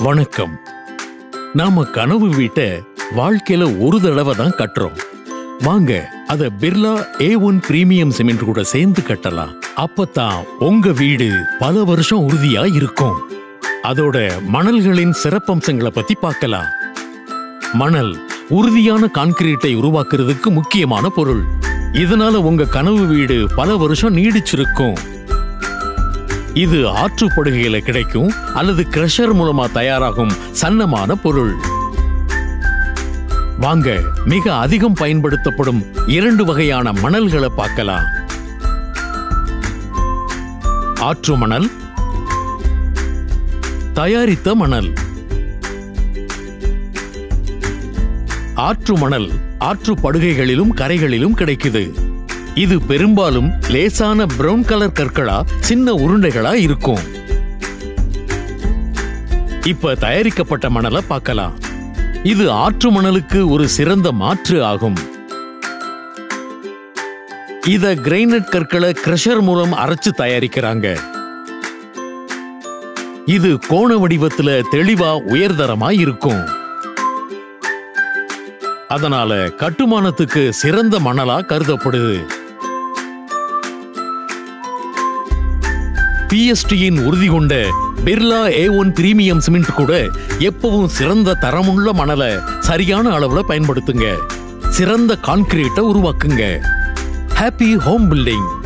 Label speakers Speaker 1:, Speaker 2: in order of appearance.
Speaker 1: வணக்கம் நாம கனவு வீட்டை வாழ்க்கையில ஒரு தடவை தான் கட்டுறோம் வாங்க அத Birla A one premium cement கூட சேர்ந்து கட்டலாம் அப்பதான் உங்க வீடு பல வருஷம் உறுதியா இருக்கும் அதோட மணல்களின் சிறப்பம்சங்களை பத்தி பார்க்கலாம் மணல் உறுதியான கான்கிரீட்டை உருவாக்குறதுக்கு முக்கியமான பொருள் இதனால உங்க கனவு வீடு பல வருஷம் நீடிச்சிருக்கும் இது ஆற்றுப்படுகையில கிடைக்கும் அல்லது கிரஷர் மூலமா தயாராகும் சன்னமான பொருள் வாங்க மிக அதிகம் பயன்படுத்தப்படும் இரண்டு வகையான மணல்களை பார்க்கலாம் ஆற்று மணல் தயாரித்த மணல் ஆற்று மணல் ஆற்று படுகைகளிலும் கரைகளிலும் கிடைக்குது இது பெரும்பாலும் லேசான பிரவுன் கலர் கற்களா சின்ன உருண்டைகளா இருக்கும் இப்ப தயாரிக்கப்பட்ட மணலை பார்க்கலாம் இது ஆற்று மணலுக்கு ஒரு சிறந்த மாற்று ஆகும் இத கிரைனட் கற்களை கிரஷர் மூலம் அரைச்சு தயாரிக்கிறாங்க இது கோண வடிவத்துல தெளிவா உயர்தரமா இருக்கும் அதனால கட்டுமானத்துக்கு சிறந்த மணலா கருதப்படுது பிஎஸ்டியின் உறுதி கொண்ட Birla A one premium cement கூட எப்பவும் சிறந்த தரமுள்ள மணலை சரியான அளவுல பயன்படுத்துங்க சிறந்த கான்கிரீட்டை உருவாக்குங்க ஹாப்பி ஹோம் பில்டிங்